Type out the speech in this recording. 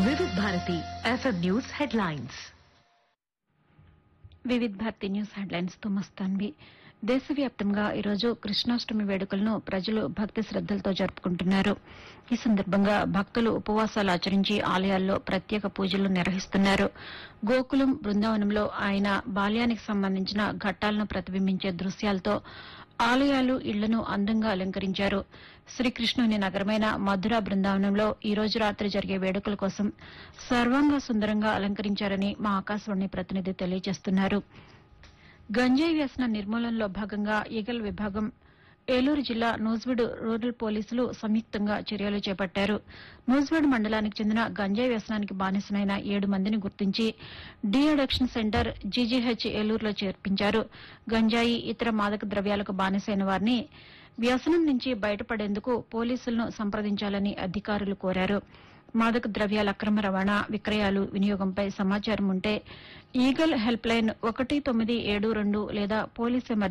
వివిధ Bharati FM news headlines Vividh Bharati news headlines తో మస్తాన్వి దేశవ్యాప్తంగా ఈరోజు కృష్ణాష్టమి వేడుకలను ప్రజలు భక్తి శ్రద్దలతో జరుపుకుంటున్నారు ఈ సందర్భంగా భక్తులు ఉపవాసాలు ఆచరించి ఆలయాల్లో ప్రత్యేక పూజలు నిర్వహిస్తున్నారు గోకులం బృందావనంలో ఆయన బాల్యానికి సంబంధించిన ఘట్టాలను ప్రతిబింబించే దృశ్యాలతో ఆలయాలు ఇళ్లను అందంగా అలంకరించారు శ్రీకృష్ణుని నగరమైన మధుర బృందావనంలో ఈ రోజు రాత్రి జరిగే వేడుకల కోసం సర్వాంగ సుందరంగా అలంకరించారని మా ఆకాశవాణి ప్రతినిధి తెలియజేస్తున్నారు గంజాయి వ్యసన నిర్మూలనలో భాగంగా ఈగల్ విభాగం ఏలూరు జిల్లా నూజివీడు రూరల్ పోలీసులు సంయుక్తంగా చర్యలు చేపట్టారు నూజివీడు మండలానికి చెందిన గంజాయి వ్యసనానికి బానిసమైన ఏడు మందిని గుర్తించి డీ అడక్షన్ సెంటర్ జీజీహెచ్ ఏలూరులో చేర్పించారు గంజాయి ఇతర మాదక ద్రవ్యాలకు బానిసైన వారిని వ్యసనం నుంచి బయటపడేందుకు పోలీసులను సంప్రదించాలని అధికారులు కోరారు మాదక ద్రవ్యాల అక్రమ రవాణా విక్రయాలు వినియోగంపై సమాచారం ఉంటే ఈగల్ హెల్ప్ లైన్ ఒకటి తొమ్మిది ఏడు రెండు లేదా పోలీస్